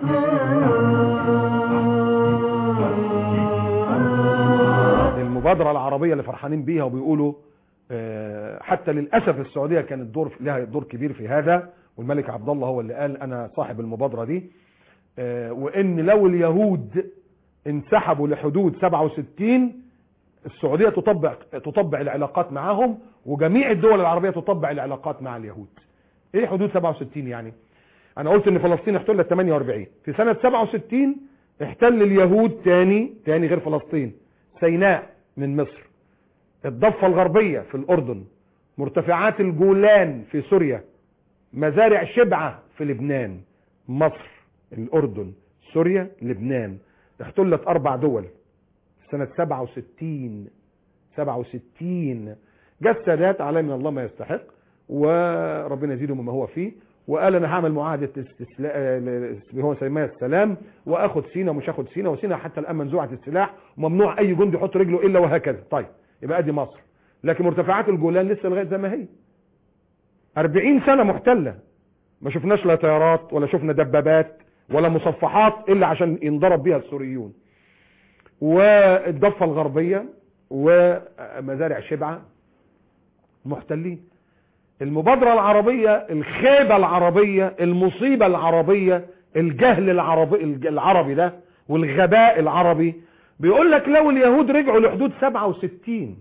المبادرة العربية اللي فرحانين بيها وبيقولوا آه، حتى للأسف السعودية كانت دور لها دور كبير في هذا والملك عبد الله هو اللي قال أنا صاحب المبادرة دي آه، وإن لو اليهود انسحبوا لحدود 67 السعودية تطبع تطبع العلاقات معهم وجميع الدول العربية تطبع العلاقات مع اليهود ايه حدود 67 يعني انا قلت ان فلسطين احتلت 48 في سنة 67 احتل اليهود تاني تاني غير فلسطين سيناء من مصر الضفة الغربية في الاردن مرتفعات الجولان في سوريا مزارع شبعة في لبنان مصر الاردن سوريا لبنان احتلت اربع دول سنة 67 67 جاء السادات عليه من الله ما يستحق وربنا يزيده مما هو فيه وقال انا هعمل معاهده استسلاء هو سماها السلام واخد سينا ومش هاخد سينا وسينا حتى الان منزوعه السلاح وممنوع اي جندي يحط رجله الا وهكذا طيب يبقى ادي مصر لكن مرتفعات الجولان لسه لغايه زي ما هي 40 سنه محتله ما شفناش لا طيارات ولا شفنا دبابات ولا مصفحات الا عشان ينضرب بيها السوريون والضفه الغربيه ومزارع شبعه محتلين المبادرة العربية الخيبة العربية المصيبة العربية الجهل العربي العربي ده والغباء العربي بيقول لك لو اليهود رجعوا لحدود 67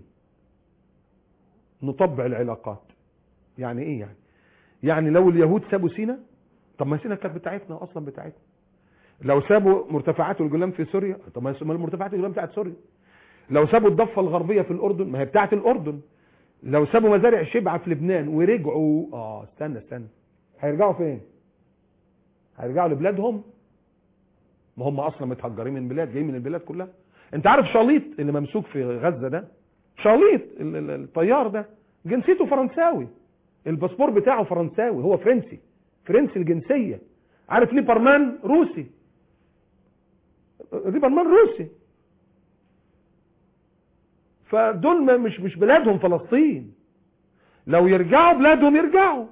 نطبع العلاقات يعني ايه يعني يعني لو اليهود سابوا سينا طب ما سينا كانت بتاعتنا اصلا بتاعتنا لو سابوا مرتفعات الجولان في سوريا طب ما مرتفعات الجولان بتاعت سوريا لو سابوا الضفه الغربيه في الاردن ما هي بتاعت الاردن لو سابوا مزارع شبعة في لبنان ورجعوا اه استنى استنى هيرجعوا فين هيرجعوا لبلادهم ما هم اصلا متهجرين من بلاد جايين من البلاد كلها انت عارف شاليط اللي ممسوك في غزة ده شاليط ال- ال- الطيار ده جنسيته فرنساوي الباسبور بتاعه فرنساوي هو فرنسي فرنسي الجنسية عارف ليبرمان روسي ليبرمان روسي فدول ما- مش مش بلادهم فلسطين لو يرجعوا بلادهم يرجعوا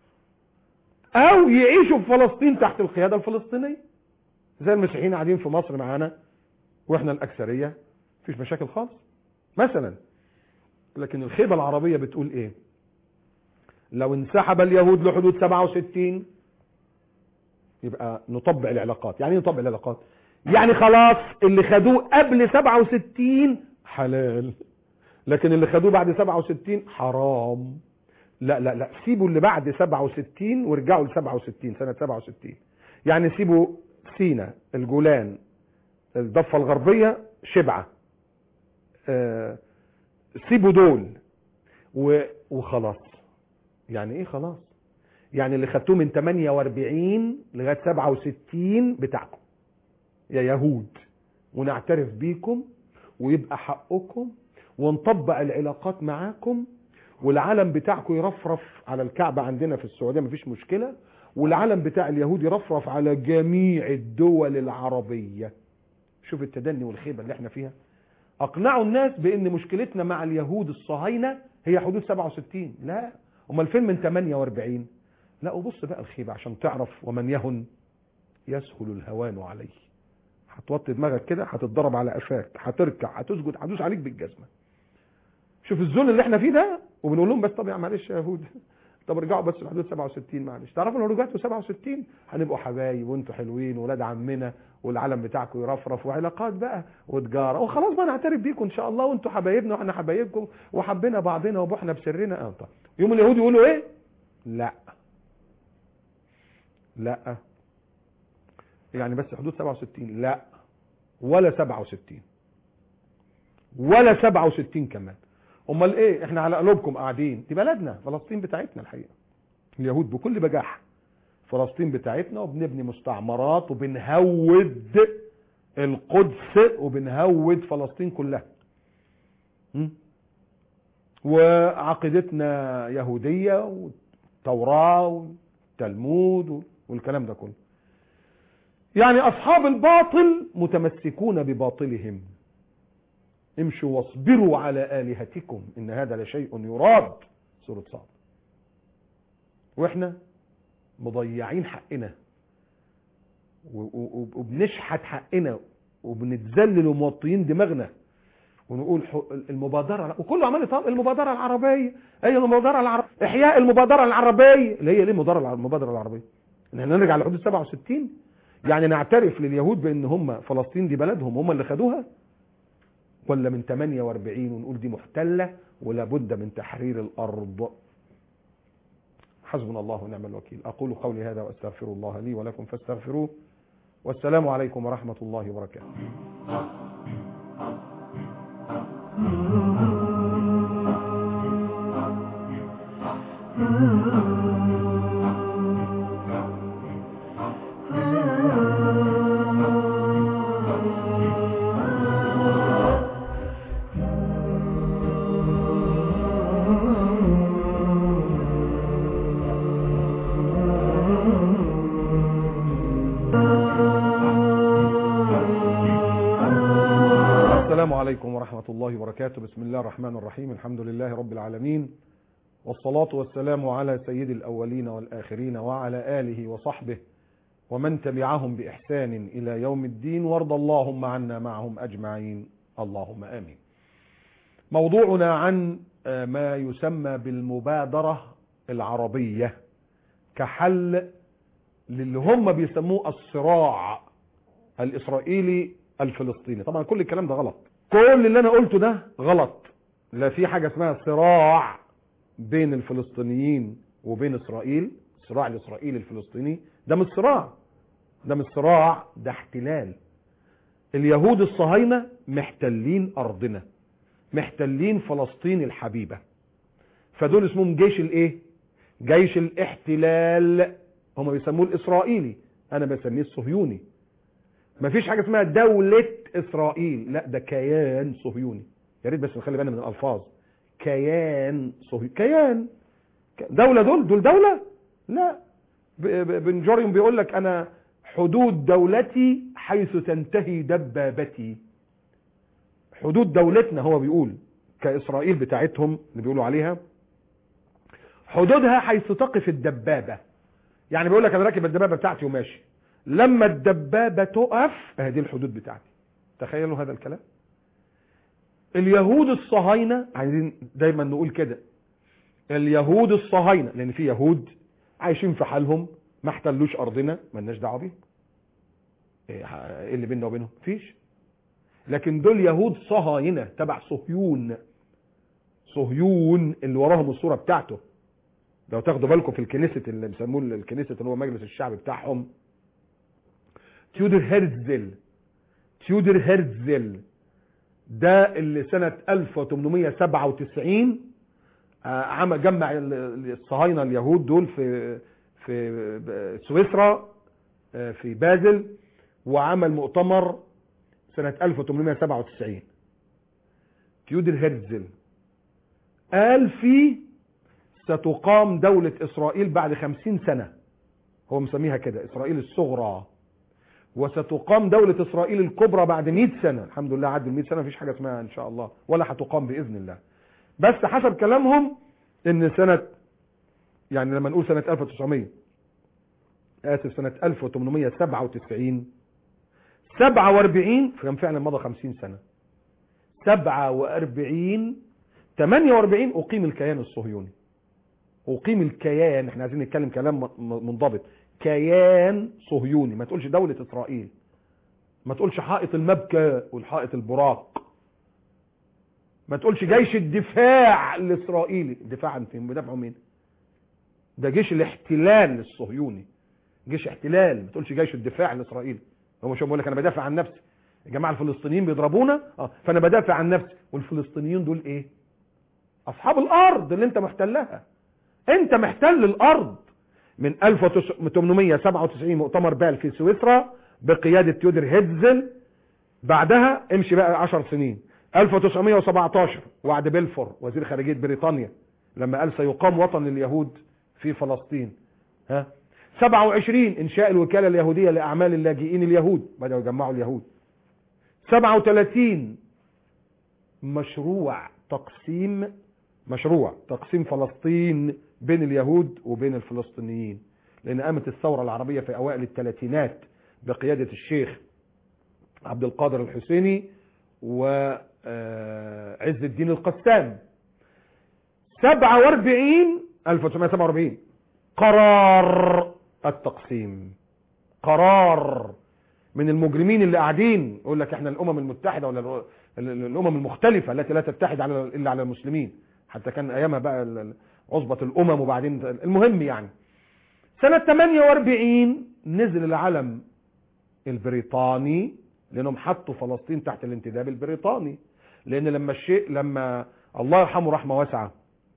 او يعيشوا في فلسطين تحت القيادة الفلسطينية زي المسيحيين قاعدين في مصر معانا واحنا الاكثرية مفيش مشاكل خالص مثلا لكن الخيبة العربية بتقول ايه لو انسحب اليهود لحدود 67 يبقى نطبع العلاقات يعني ايه نطبع العلاقات يعني خلاص اللي خدوه قبل 67 حلال لكن اللي خدوه بعد 67 حرام لا لا لا سيبوا اللي بعد 67 وارجعوا ل 67 سنة 67 يعني سيبوا سينا الجولان الضفة الغربية شبعة آه سيبوا دول و- وخلاص يعني ايه خلاص يعني اللي خدتوه من 48 لغايه 67 بتاعكم يا يهود ونعترف بيكم ويبقى حقكم ونطبق العلاقات معاكم والعلم بتاعكم يرفرف على الكعبة عندنا في السعودية مفيش مشكلة والعلم بتاع اليهود يرفرف على جميع الدول العربية شوف التدني والخيبة اللي احنا فيها اقنعوا الناس بان مشكلتنا مع اليهود الصهاينة هي حدود 67 لا امال فين من 48 لا وبص بقى الخيبة عشان تعرف ومن يهن يسهل الهوان عليه هتوطي دماغك كده هتتضرب على قفاك هتركع هتسجد هتدوس عليك بالجزمه شوف الذل اللي احنا فيه ده وبنقول لهم بس طب يا معلش يا يهود طب ارجعوا بس لحدود 67 معلش تعرفوا لو رجعتوا 67 هنبقوا حبايب وانتوا حلوين ولاد عمنا والعلم بتاعكم يرفرف وعلاقات بقى وتجاره وخلاص بقى نعترف بيكم ان شاء الله وانتوا حبايبنا واحنا حبايبكم وحبينا بعضنا وبحنا بسرنا اه طب يوم اليهود يقولوا ايه؟ لا لا يعني بس حدود 67 لا ولا 67 ولا 67 كمان امال ايه احنا على قلوبكم قاعدين دي بلدنا فلسطين بتاعتنا الحقيقه اليهود بكل بجاحه فلسطين بتاعتنا وبنبني مستعمرات وبنهود القدس وبنهود فلسطين كلها م? وعقيدتنا يهوديه والتوراه والتلمود والكلام ده كله يعني اصحاب الباطل متمسكون بباطلهم امشوا واصبروا على الهتكم ان هذا لشيء يراد سوره صاد واحنا مضيعين حقنا و- و- وبنشحت حقنا وبنتذلل وموطيين دماغنا ونقول ح- المبادرة وكله عمال يطلع المبادرة العربية اي المبادرة العربية احياء المبادرة العربية اللي هي ليه المبادرة المبادرة العربية ان احنا نرجع لحدود 67 يعني نعترف لليهود بان هم فلسطين دي بلدهم هم اللي خدوها ولا من 48 ونقول دي محتلة ولا بد من تحرير الارض حسبنا الله ونعم الوكيل اقول قولي هذا واستغفر الله لي ولكم فاستغفروه والسلام عليكم ورحمة الله وبركاته السلام عليكم ورحمة الله وبركاته بسم الله الرحمن الرحيم الحمد لله رب العالمين والصلاة والسلام على سيد الأولين والآخرين وعلى آله وصحبه ومن تبعهم بإحسان إلى يوم الدين وارض اللهم عنا معهم أجمعين اللهم آمين موضوعنا عن آه، ما يسمى بالمبادرة العربية كحل للي هم بيسموه الصراع الإسرائيلي الفلسطيني طبعا كل الكلام ده غلط كل اللي أنا قلته ده غلط لا في حاجة اسمها صراع بين الفلسطينيين وبين إسرائيل الصراع الإسرائيلي الفلسطيني ده مش صراع ده مش صراع ده احتلال اليهود الصهاينة محتلين أرضنا محتلين فلسطين الحبيبة فدول اسمهم جيش الايه جيش الاحتلال هم بيسموه الاسرائيلي انا بسميه الصهيوني مفيش حاجه اسمها دوله اسرائيل لا ده كيان صهيوني يا ريت بس نخلي بالنا من الالفاظ كيان صهيوني كيان دوله دول دول دوله لا ب- ب- بن جوريوم بيقول لك انا حدود دولتي حيث تنتهي دبابتي حدود دولتنا هو بيقول كإسرائيل بتاعتهم اللي بيقولوا عليها حدودها حيث تقف الدبابة يعني بيقول لك انا راكب الدبابة بتاعتي وماشي لما الدبابة تقف هذه الحدود بتاعتي تخيلوا هذا الكلام اليهود الصهاينة عايزين دايما نقول كده اليهود الصهاينة لان في يهود عايشين في حالهم ما احتلوش ارضنا مالناش دعوه بيهم ايه ايه اللي بيننا وبينهم مفيش لكن دول يهود صهاينة تبع صهيون صهيون اللي وراهم الصورة بتاعته لو تاخدوا بالكم في الكنيسة اللي بيسموه الكنيسة اللي هو مجلس الشعب بتاعهم تيودر هيرتزل تيودر هيرتزل ده اللي سنة 1897 آه، عمل جمع ال- ال- الصهاينة اليهود دول في في ب- سويسرا آه، في بازل وعمل مؤتمر سنة 1897 تيودر هيرتزل قال فيه ستقام دولة إسرائيل بعد خمسين سنة هو مسميها كده إسرائيل الصغرى وستقام دولة إسرائيل الكبرى بعد 100 سنة الحمد لله عدوا 100 سنة مفيش حاجة اسمها إن شاء الله ولا هتقام بإذن الله بس حسب كلامهم إن سنة يعني لما نقول سنة 1900 آسف سنة 1897 47 كان فعلا مضى 50 سنة 47 48 أقيم الكيان الصهيوني أقيم الكيان احنا عايزين نتكلم كلام م- م- منضبط كيان صهيوني ما تقولش دولة إسرائيل ما تقولش حائط المبكى والحائط البراق ما تقولش جيش الدفاع الإسرائيلي الدفاع عن فين بيدافعوا مين ده جيش الاحتلال الصهيوني جيش احتلال ما تقولش جيش الدفاع الإسرائيلي هو مش بيقول لك انا بدافع عن نفسي يا جماعه الفلسطينيين بيضربونا اه فانا بدافع عن نفسي والفلسطينيين دول ايه اصحاب الارض اللي انت محتلها انت محتل الارض من 1897 مؤتمر بال في سويسرا بقياده تيودر هيتزل بعدها امشي بقى 10 سنين 1917 وعد بلفور وزير خارجيه بريطانيا لما قال سيقام وطن لليهود في فلسطين ها 27 انشاء الوكاله اليهوديه لاعمال اللاجئين اليهود بداوا يجمعوا اليهود 37 مشروع تقسيم مشروع تقسيم فلسطين بين اليهود وبين الفلسطينيين لان قامت الثوره العربيه في اوائل الثلاثينات بقيادة الشيخ عبد القادر الحسيني وعز الدين القسام 47 1947 قرار التقسيم قرار من المجرمين اللي قاعدين يقول لك احنا الامم المتحده ولا ال- ال- الامم المختلفه التي لا تتحد على الا على المسلمين حتى كان ايامها بقى ال- ال- عصبه الامم وبعدين المهم يعني سنه 48 نزل العلم البريطاني لانهم حطوا فلسطين تحت الانتداب البريطاني لان لما الشيء لما الله يرحمه رحمه واسعه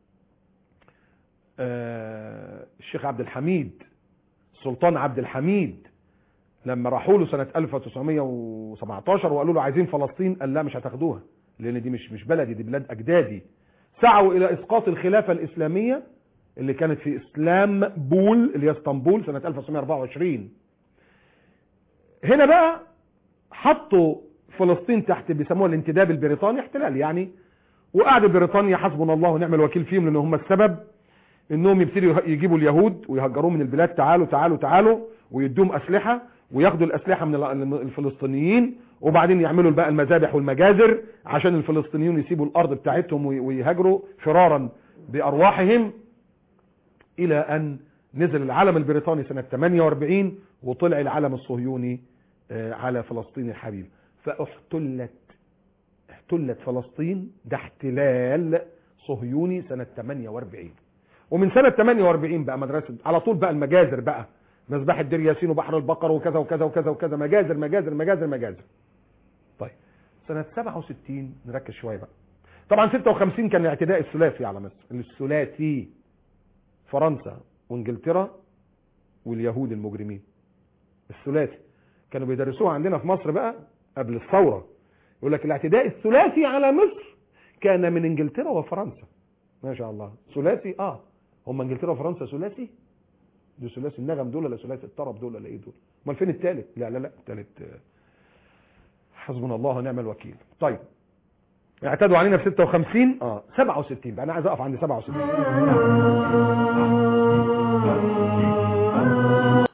آه، الشيخ عبد الحميد السلطان عبد الحميد لما راحوا له سنة 1917 وقالوا له عايزين فلسطين قال لا مش هتاخدوها لان دي مش مش بلدي دي بلاد اجدادي سعوا الى اسقاط الخلافة الاسلامية اللي كانت في اسلام بول اللي هي اسطنبول سنة 1924 هنا بقى حطوا فلسطين تحت بيسموها الانتداب البريطاني احتلال يعني وقعد بريطانيا حسبنا الله ونعم الوكيل فيهم لان هم السبب انهم يبتدوا يجيبوا اليهود ويهجروهم من البلاد تعالوا تعالوا تعالوا ويدوهم اسلحه وياخدوا الاسلحه من ال- الفلسطينيين وبعدين يعملوا بقى المذابح والمجازر عشان الفلسطينيين يسيبوا الارض بتاعتهم وي- ويهاجروا فرارا بارواحهم الى ان نزل العلم البريطاني سنه 48 وطلع العلم الصهيوني آه، على فلسطين الحبيب فاحتلت احتلت فلسطين ده احتلال صهيوني سنه 48 ومن سنة 48 بقى مدرسة على طول بقى المجازر بقى مذبحة دير ياسين وبحر البقر وكذا وكذا وكذا وكذا مجازر مجازر مجازر مجازر طيب سنة 67 نركز شوية بقى طبعا 56 كان الاعتداء الثلاثي على مصر الثلاثي فرنسا وانجلترا واليهود المجرمين الثلاثي كانوا بيدرسوها عندنا في مصر بقى قبل الثورة يقول لك الاعتداء الثلاثي على مصر كان من انجلترا وفرنسا ما شاء الله ثلاثي اه هم انجلترا وفرنسا ثلاثي دول ثلاثي النغم دول ولا ثلاثي الطرب دول ولا ايه دول امال فين الثالث لا لا لا الثالث آه، حسبنا الله ونعم الوكيل طيب اعتدوا علينا في 56 اه 67 بقى انا عايز اقف عند 67